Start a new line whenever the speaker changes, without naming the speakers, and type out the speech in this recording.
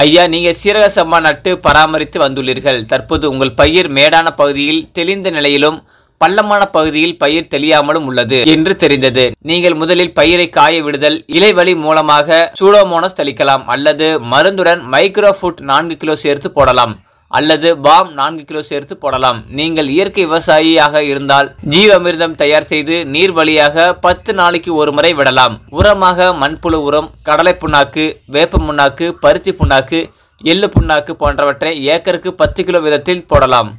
ஐயா நீங்க சீரக சம்பா நட்டு பராமரித்து வந்துள்ளீர்கள் தற்போது உங்கள் பயிர் மேடான பகுதியில் தெளிந்த நிலையிலும் பள்ளமான பகுதியில் பயிர் தெளியாமலும் உள்ளது என்று தெரிந்தது நீங்கள் முதலில் பயிரை காய விடுதல் இலைவழி மூலமாக சூடோமோனஸ் தெளிக்கலாம் அல்லது மருந்துடன் மைக்ரோஃபுட் நான்கு கிலோ சேர்த்து போடலாம் அல்லது பாம் நான்கு கிலோ சேர்த்து போடலாம் நீங்கள் இயற்கை விவசாயியாக இருந்தால் ஜீவாமிர்தம் தயார் செய்து நீர் வழியாக பத்து நாளைக்கு ஒரு முறை விடலாம் உரமாக மண்புழு உரம் கடலை புண்ணாக்கு வேப்ப புண்ணாக்கு பருத்தி புண்ணாக்கு எள்ளு புண்ணாக்கு போன்றவற்றை ஏக்கருக்கு பத்து கிலோ விதத்தில் போடலாம்